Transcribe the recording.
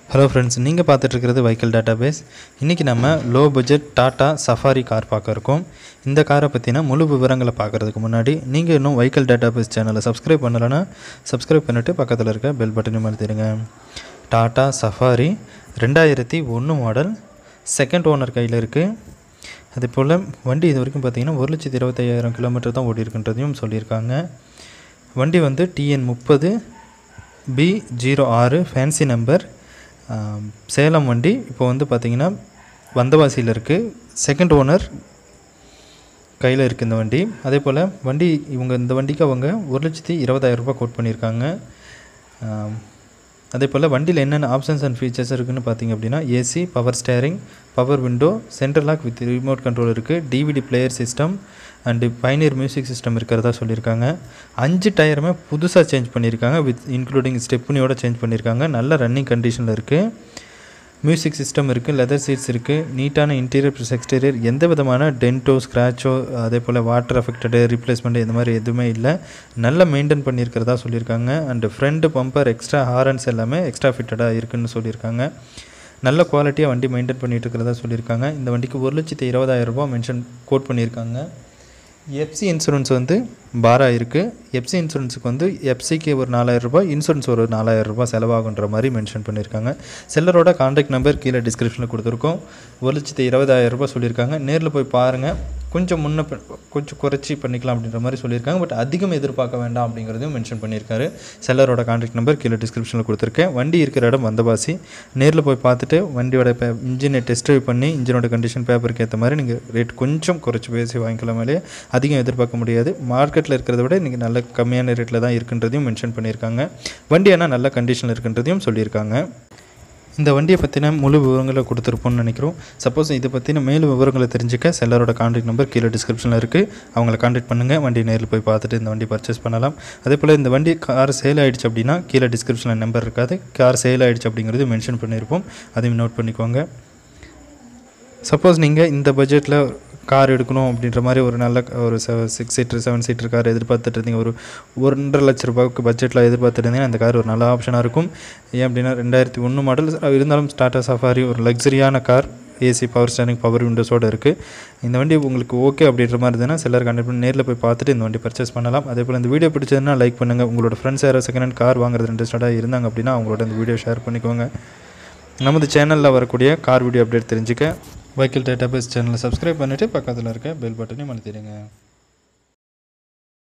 hello friends நீங்கள் பார்த்துட்ருக்கிறது வைக்கல் database இன்றைக்கி நம்ம low budget Tata Safari car பார்க்க இருக்கோம் இந்த காரை பற்றின முழு விவரங்களை பார்க்குறதுக்கு முன்னாடி நீங்கள் இன்னும் வைக்கல் டேட்டாபேஸ் சேனலை சப்ஸ்கிரைப் பண்ணலைன்னா சப்ஸ்கிரைப் பண்ணிவிட்டு பக்கத்தில் இருக்க பெல் பட்டனையும் அழுத்திடுங்க டாட்டா சஃபாரி ரெண்டாயிரத்தி ஒன்று மாடல் செகண்ட் ஓனர் கையில் இருக்குது அதே போல் வண்டி இது வரைக்கும் பார்த்தீங்கன்னா ஒரு லட்சத்தி இருபத்தையாயிரம் கிலோமீட்டர் தான் ஓடி இருக்குன்றதையும் சொல்லியிருக்காங்க வண்டி வந்து டிஎன் முப்பது பி ஜீரோ ஆறு ஃபேன்சி நம்பர் சேலம் வண்டி இப்போ வந்து பார்த்திங்கன்னா வந்தவாசியில் இருக்குது செகண்ட் ஓனர் கையில் இருக்குது இந்த வண்டி அதே போல் வண்டி இவங்க இந்த வண்டிக்கு அவங்க ஒரு லட்சத்தி இருபதாயிரம் ரூபாய் கோட் பண்ணியிருக்காங்க ஆம், அதே போல் வண்டியில் என்னென்ன ஆப்ஷன்ஸ் அண்ட் ஃபீச்சர்ஸ் இருக்குன்னு பார்த்தீங்க அப்படின்னா AC power steering power window central lock with remote control இருக்குது DVD player system and Pioneer music system இருக்கிறதா சொல்லியிருக்காங்க அஞ்சு டயருமே புதுசாக சேஞ்ச் பண்ணியிருக்காங்க வித் இன்க்ளூடிங் ஸ்டெப்னியோட சேஞ்ச் பண்ணியிருக்காங்க நல்ல ரன்னிங் கண்டிஷனில் இருக்குது மியூசிக் சிஸ்டம் இருக்குது லெதர் சீட்ஸ் இருக்குது நீட்டான இன்டீரியர் ப்ளஸ் எக்ஸ்டீரியர் எந்த விதமான டென்ட்டோ ஸ்க்ராச்சோ அதே போல் வாட்டர் அஃபெக்டடு ரீப்ளேஸ்மெண்ட் இந்த மாதிரி எதுவுமே இல்லை நல்லா மெயின்டைன் பண்ணியிருக்கிறதா சொல்லியிருக்காங்க and front bumper extra horns எல்லாமே எக்ஸ்ட்ரா ஃபிட்டடாக இருக்குன்னு சொல்லியிருக்காங்க நல்ல குவாலிட்டியாக வண்டி மெயின்டைன் பண்ணிட்டு இருக்கிறதா சொல்லியிருக்காங்க இந்த வண்டிக்கு ஒரு லட்சத்தி இருபதாயிரம் ரூபாய் மென்ஷன் கோட் பண்ணியிருக்காங்க எஃப்சி இன்சூரன்ஸ் வந்து பாரா இருக்குது எஃப்சி இன்சூரன்ஸுக்கு வந்து எஃப்சிக்கு ஒரு நாலாயிரம் ரூபாய் இன்சூரன்ஸ் ஒரு நாலாயிரம் ரூபாய் செலவாகுன்ற மாதிரி மென்ஷன் பண்ணியிருக்காங்க செல்லரோட காண்டாக்ட் நம்பர் கீழே டிஸ்கிரிப்ஷனில் கொடுத்துருக்கோம் ஒரு லட்சத்தி இருபதாயிரம் ரூபாய் சொல்லியிருக்காங்க நேரில் போய் பாருங்கள் கொஞ்சம் முன்ன பி- கொஞ்சம் குறைச்சி பண்ணிக்கலாம் அப்படின்ற மாதிரி சொல்லியிருக்காங்க பட் அதிகம் எதிர்பார்க்க வேண்டாம் அப்படிங்கிறதையும் மென்ஷன் பண்ணியிருக்காரு செல்லரோட காண்டாக்ட் நம்பர் கீழே டிஸ்கிரிப்ஷனில் கொடுத்துருக்கேன் வண்டி இருக்கிற இடம் வந்தவாசி நேரில் போய் பார்த்துட்டு வண்டியோட பே இன்ஜினை டெஸ்ட் ட்ரைவ் பண்ணி இன்ஜினோட கண்டிஷன் பேப்பருக்கு ஏற்ற மாதிரி நீங்கள் ரேட் கொஞ்சம் குறைச்சி பேசி வாங்கிக்கலாம் மேலே அதிகம் எதிர்பார்க்க முடியாது மார்க்கெட்டில் இருக்கிறத விட நீங்கள் நல்ல கம்மியான ரேட்டில் தான் இருக்குன்றதையும் மென்ஷன் பண்ணியிருக்காங்க வண்டி ஆனால் நல்ல கண்டிஷனில் இருக்குன்றதையும் சொல்லியிருக்காங்க இந்த வண்டியை பற்றின முழு விவரங்களை கொடுத்துருப்போம்னு நினைக்கிறோம் சப்போஸ் இதை பற்றின மேலும் விவரங்களை தெரிஞ்சுக்க செல்லரோட காண்டாக்ட் நம்பர் கீழே டிஸ்கிரிப்ஷனில் இருக்குது அவங்கள காண்டாக்ட் பண்ணுங்கள் வண்டி நேரில் போய் பார்த்துட்டு இந்த வண்டி பர்ச்சேஸ் பண்ணலாம் அதே போல் இந்த வண்டி கார் சேல் ஆயிடுச்சு அப்படின்னா கீழே டிஸ்கிரிப்ஷனில் நம்பர் இருக்காது கார் சேல் ஆயிடுச்சு அப்படிங்கிறது மென்ஷன் பண்ணியிருப்போம் அதையும் நோட் பண்ணிக்கோங்க சப்போஸ் நீங்கள் இந்த பட்ஜெட்டில் கார் எடுக்கணும் அப்படின்ற மாதிரி ஒரு நல்ல ஒரு six seater seven seater car எதிர்பார்த்துட்டு இருந்தீங்க ஒரு ஒன்றரை லட்ச ரூபாய்க்கு பட்ஜெட்டில் எதிர்பார்த்துட்டு இருந்தீங்கன்னா அந்த கார் ஒரு நல்ல ஆப்ஷனாக இருக்கும் ஏன் அப்படின்னா ரெண்டாயிரத்தி ஒன்று மாடல் இருந்தாலும் டாடா சஃபாரி ஒரு லக்ஸரியான car AC power standing power விண்டோஸோடு இருக்குது இந்த வண்டி உங்களுக்கு ஓகே அப்படின்ற மாதிரி இருந்ததுன்னா செல்லர் கண்டக்ட் பண்ணி நேரில் போய் பார்த்துட்டு இந்த வண்டி பர்ச்சேஸ் பண்ணலாம் அதே போல் இந்த வீடியோ பிடிச்சதுன்னா லைக் பண்ணுங்கள் உங்களோட ஃப்ரெண்ட்ஸ் யாராவது செகண்ட் ஹேண்ட் கார் வாங்குறது இன்ட்ரெஸ்டடாக இருந்தாங்க அப்படின்னா அவங்களோட இந்த வீடியோ ஷேர் பண்ணிக்கோங்க நமது சேனலில் வரக்கூடிய கார் வீடியோ அப்டேட் தெரிஞ்சுக்க வைக்கிள் டேட்டாபேஸ் சேனலை சப்ஸ்கிரைப் பண்ணிவிட்டு பக்கத்தில் இருக்க பெல் பட்டனையும் அழுத்திடுங்க